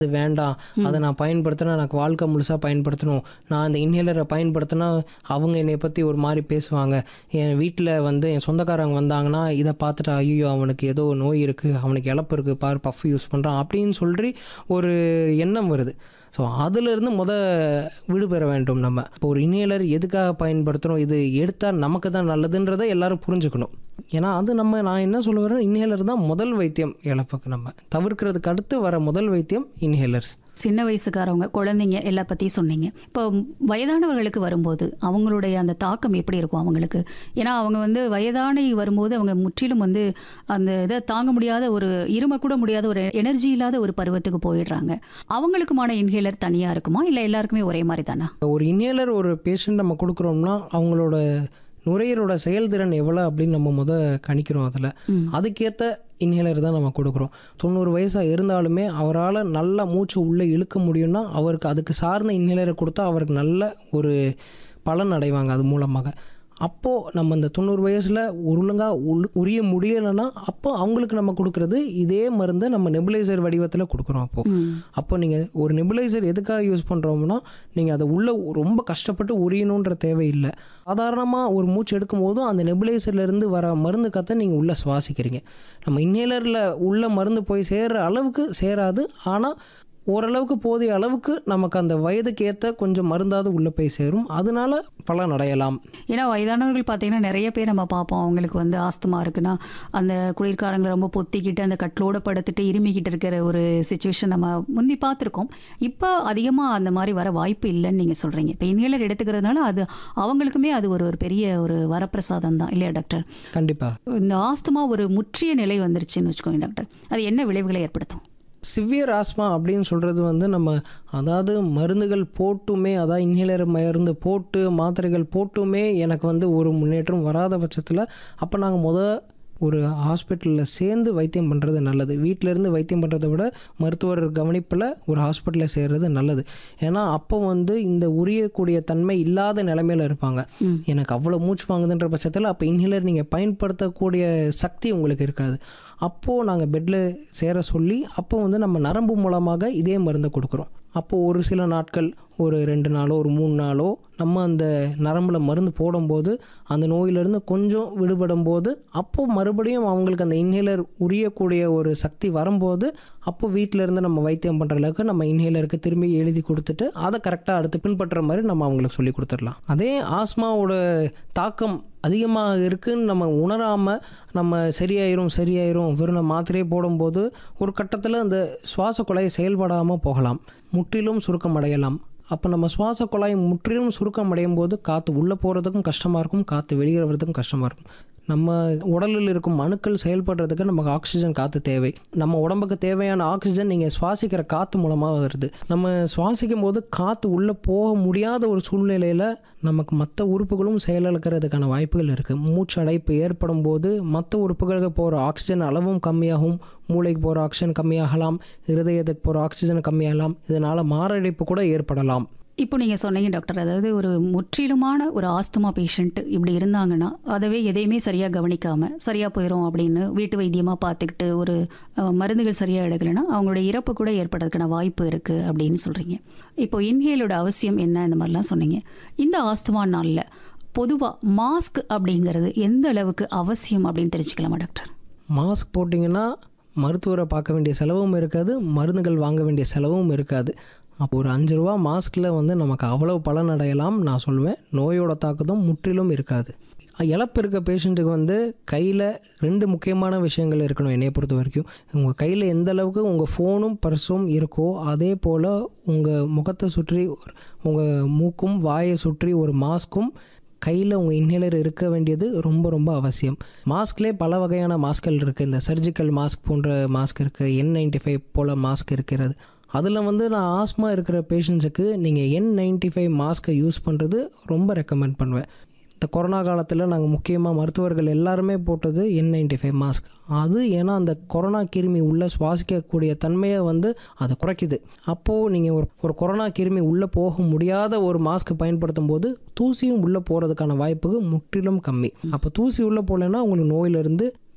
அது வேண்டாம் அதை நான் பயன்படுத்தினா எனக்கு வாழ்க்கை முழுசாக பயன்படுத்தணும் நான் இந்த இன்ஹேலரை பயன்படுத்தினா அவங்க என்னை பற்றி ஒரு மாதிரி பேசுவாங்க என் வீட்டில் வந்து என் சொந்தக்காரங்க வந்தாங்கன்னா இதை பார்த்துட்டு ஐயோ அவனுக்கு ஏதோ நோய் இருக்குது அவனுக்கு இழப்பு இருக்குது பார் பஃப் யூஸ் பண்ணுறான் அப்படின்னு சொல்லி ஒரு எண்ணம் வருது ஸோ அதிலிருந்து முத விடுபெற வேண்டும் நம்ம இப்போ ஒரு இன்ஹேலர் எதுக்காக பயன்படுத்துகிறோம் இது எடுத்தால் நமக்கு தான் நல்லதுன்றதை எல்லாரும் புரிஞ்சுக்கணும் ஏன்னா அது நம்ம நான் என்ன சொல்ல வரேன் இன்ஹேலர் தான் முதல் வைத்தியம் இழப்புக்கு நம்ம தவிர்க்கிறதுக்கு அடுத்து வர முதல் வைத்தியம் இன்ஹேலர்ஸ் சின்ன வயசுக்காரவங்க குழந்தைங்க எல்லா பற்றியும் சொன்னீங்க இப்போ வயதானவர்களுக்கு வரும்போது அவங்களுடைய அந்த தாக்கம் எப்படி இருக்கும் அவங்களுக்கு ஏன்னா அவங்க வந்து வயதானி வரும்போது அவங்க முற்றிலும் வந்து அந்த இதை தாங்க முடியாத ஒரு இரும கூட முடியாத ஒரு எனர்ஜி இல்லாத ஒரு பருவத்துக்கு போயிடுறாங்க அவங்களுக்குமான இன்ஹேலர் தனியாக இருக்குமா இல்லை எல்லாருக்குமே ஒரே மாதிரி தானா ஒரு இன்ஹேலர் ஒரு பேஷண்ட் நம்ம கொடுக்குறோம்னா அவங்களோட நுரையீரலோட செயல்திறன் எவ்வளோ அப்படின்னு நம்ம முத கணிக்கிறோம் அதில் அதுக்கேற்ற இன்ஹேலர் தான் நம்ம கொடுக்குறோம் தொண்ணூறு வயசாக இருந்தாலுமே அவரால் நல்லா மூச்சு உள்ளே இழுக்க முடியும்னா அவருக்கு அதுக்கு சார்ந்த இன்ஹேலரை கொடுத்தா அவருக்கு நல்ல ஒரு பலன் அடைவாங்க அது மூலமாக அப்போது நம்ம இந்த தொண்ணூறு வயசில் ஒழுங்காக உள் உரிய முடியலைன்னா அப்போ அவங்களுக்கு நம்ம கொடுக்குறது இதே மருந்தை நம்ம நெபுலைசர் வடிவத்தில் கொடுக்குறோம் அப்போது அப்போ நீங்கள் ஒரு நெபுலைசர் எதுக்காக யூஸ் பண்ணுறோம்னா நீங்கள் அதை உள்ளே ரொம்ப கஷ்டப்பட்டு உரியணுன்ற தேவையில்லை சாதாரணமாக ஒரு மூச்சு எடுக்கும்போதும் அந்த நெபுலைசர்லேருந்து வர மருந்து கத்தை நீங்கள் உள்ளே சுவாசிக்கிறீங்க நம்ம இன்ஹேலரில் உள்ள மருந்து போய் சேர்கிற அளவுக்கு சேராது ஆனால் ஓரளவுக்கு போதிய அளவுக்கு நமக்கு அந்த வயதுக்கு ஏற்ற கொஞ்சம் மருந்தாவது உள்ளே போய் சேரும் அதனால பலன் அடையலாம் ஏன்னா வயதானவர்கள் பார்த்தீங்கன்னா நிறைய பேர் நம்ம பார்ப்போம் அவங்களுக்கு வந்து ஆஸ்துமா இருக்குன்னா அந்த குளிர்காலங்களை ரொம்ப பொத்திக்கிட்டு அந்த கட்டிலோட படுத்துட்டு இருமிக்கிட்டு இருக்கிற ஒரு சுச்சுவேஷன் நம்ம முந்தி பார்த்துருக்கோம் இப்போ அதிகமாக அந்த மாதிரி வர வாய்ப்பு இல்லைன்னு நீங்கள் சொல்கிறீங்க இப்போ இன்ஹேலர் எடுத்துக்கிறதுனால அது அவங்களுக்குமே அது ஒரு ஒரு பெரிய ஒரு வரப்பிரசாதம் தான் இல்லையா டாக்டர் கண்டிப்பாக இந்த ஆஸ்துமா ஒரு முற்றிய நிலை வந்துருச்சுன்னு வச்சுக்கோங்க டாக்டர் அது என்ன விளைவுகளை ஏற்படுத்தும் சிவியர் ஆஸ்மா அப்படின்னு சொல்கிறது வந்து நம்ம அதாவது மருந்துகள் போட்டுமே அதாவது இன்ஹேலர் மருந்து போட்டு மாத்திரைகள் போட்டுமே எனக்கு வந்து ஒரு முன்னேற்றம் வராத பட்சத்தில் அப்போ நாங்கள் முத ஒரு ஹாஸ்பிட்டலில் சேர்ந்து வைத்தியம் பண்ணுறது நல்லது வீட்டிலேருந்து வைத்தியம் பண்ணுறதை விட மருத்துவர் கவனிப்பில் ஒரு ஹாஸ்பிட்டலில் சேர்றது நல்லது ஏன்னா அப்போ வந்து இந்த உரியக்கூடிய தன்மை இல்லாத நிலைமையில் இருப்பாங்க எனக்கு அவ்வளோ மூச்சு வாங்குதுன்ற பட்சத்தில் அப்போ இன்ஹேலர் நீங்கள் பயன்படுத்தக்கூடிய சக்தி உங்களுக்கு இருக்காது அப்போது நாங்கள் பெட்டில் சேர சொல்லி அப்போ வந்து நம்ம நரம்பு மூலமாக இதே மருந்தை கொடுக்குறோம் அப்போது ஒரு சில நாட்கள் ஒரு ரெண்டு நாளோ ஒரு மூணு நாளோ நம்ம அந்த நரம்பில் மருந்து போடும்போது அந்த நோயிலிருந்து கொஞ்சம் விடுபடும் போது அப்போ மறுபடியும் அவங்களுக்கு அந்த இன்ஹேலர் உரியக்கூடிய ஒரு சக்தி வரும்போது அப்போ வீட்டில் இருந்து நம்ம வைத்தியம் பண்ணுற அளவுக்கு நம்ம இன்ஹேலருக்கு திரும்பி எழுதி கொடுத்துட்டு அதை கரெக்டாக அடுத்து பின்பற்றுற மாதிரி நம்ம அவங்களுக்கு சொல்லி கொடுத்துடலாம் அதே ஆஸ்மாவோட தாக்கம் அதிகமாக இருக்குன்னு நம்ம உணராமல் நம்ம சரியாயிரும் சரியாயிரும் வெறும் மாத்திரையே போடும்போது ஒரு கட்டத்தில் அந்த சுவாச குழாய் செயல்படாமல் போகலாம் முற்றிலும் சுருக்கம் அடையலாம் அப்போ நம்ம சுவாச குழாய் முற்றிலும் சுருக்கம் அடையும் போது காற்று உள்ளே போகிறதுக்கும் கஷ்டமாக இருக்கும் காற்று வெளியே வர்றதுக்கும் கஷ்டமாக இருக்கும் நம்ம உடலில் இருக்கும் அணுக்கள் செயல்படுறதுக்கு நமக்கு ஆக்சிஜன் காற்று தேவை நம்ம உடம்புக்கு தேவையான ஆக்சிஜன் நீங்கள் சுவாசிக்கிற காற்று மூலமாக வருது நம்ம சுவாசிக்கும் போது காற்று உள்ளே போக முடியாத ஒரு சூழ்நிலையில் நமக்கு மற்ற உறுப்புகளும் செயலிழக்கிறதுக்கான வாய்ப்புகள் இருக்குது மூச்சு அடைப்பு ஏற்படும் போது மற்ற உறுப்புகளுக்கு போகிற ஆக்சிஜன் அளவும் கம்மியாகும் மூளைக்கு போகிற ஆக்சிஜன் கம்மியாகலாம் இருதயத்துக்கு போகிற ஆக்சிஜன் கம்மியாகலாம் இதனால் மாரடைப்பு கூட ஏற்படலாம் இப்போ நீங்கள் சொன்னீங்க டாக்டர் அதாவது ஒரு முற்றிலுமான ஒரு ஆஸ்துமா பேஷண்ட் இப்படி இருந்தாங்கன்னா அதவே எதையுமே சரியாக கவனிக்காமல் சரியாக போயிடும் அப்படின்னு வீட்டு வைத்தியமாக பார்த்துக்கிட்டு ஒரு அஹ், மருந்துகள் சரியாக எடுக்கலைன்னா அவங்களுடைய இறப்பு கூட ஏற்படுறதுக்கான வாய்ப்பு இருக்குது அப்படின்னு சொல்கிறீங்க இப்போ இன்ஹேலோட அவசியம் என்ன இந்த மாதிரிலாம் சொன்னீங்க இந்த ஆஸ்துமா நாளில் பொதுவாக மாஸ்க் அப்படிங்கிறது எந்த அளவுக்கு அவசியம் அப்படின்னு தெரிஞ்சுக்கலாமா டாக்டர் மாஸ்க் போட்டிங்கன்னா மருத்துவரை பார்க்க வேண்டிய செலவும் இருக்காது மருந்துகள் வாங்க வேண்டிய செலவும் இருக்காது அப்போ ஒரு அஞ்சு ரூபா மாஸ்கில் வந்து நமக்கு அவ்வளவு பலன் அடையலாம் நான் சொல்லுவேன் நோயோட தாக்கத்தும் முற்றிலும் இருக்காது இழப்பு இருக்க பேஷண்ட்டுக்கு வந்து கையில் ரெண்டு முக்கியமான விஷயங்கள் இருக்கணும் என்னைய பொறுத்த வரைக்கும் உங்கள் கையில் எந்த அளவுக்கு உங்கள் ஃபோனும் பர்ஸும் இருக்கோ அதே போல் உங்கள் முகத்தை சுற்றி உங்கள் மூக்கும் வாயை சுற்றி ஒரு மாஸ்க்கும் கையில் உங்கள் இன்ஹேலர் இருக்க வேண்டியது ரொம்ப ரொம்ப அவசியம் மாஸ்க்லேயே பல வகையான மாஸ்க்கள் இருக்குது இந்த சர்ஜிக்கல் மாஸ்க் போன்ற மாஸ்க் இருக்குது என் நைன்டி ஃபைவ் போல் மாஸ்க் இருக்கிறது அதில் வந்து நான் ஆஸ்மா இருக்கிற பேஷண்ட்ஸுக்கு நீங்கள் என் நைன்டி ஃபைவ் மாஸ்க்கை யூஸ் பண்ணுறது ரொம்ப ரெக்கமெண்ட் பண்ணுவேன் இந்த கொரோனா காலத்தில் நாங்கள் முக்கியமாக மருத்துவர்கள் எல்லாருமே போட்டது என் நைன்டி ஃபைவ் மாஸ்க் அது ஏன்னா அந்த கொரோனா கிருமி உள்ளே சுவாசிக்கக்கூடிய தன்மையை வந்து அதை குறைக்குது அப்போது நீங்கள் ஒரு ஒரு கொரோனா கிருமி உள்ளே போக முடியாத ஒரு மாஸ்க் பயன்படுத்தும் போது தூசியும் உள்ளே போகிறதுக்கான வாய்ப்பு முற்றிலும் கம்மி அப்போ தூசி உள்ளே போகலைன்னா உங்களுக்கு நோயிலிருந்து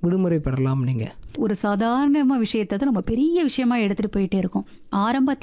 விடுமுறை பெறலாம் நீங்கள் ஒரு சாதாரண விஷயத்தை தான் நம்ம பெரிய விஷயமா எடுத்துகிட்டு போயிட்டே இருக்கோம் ஆரம்பத்தில்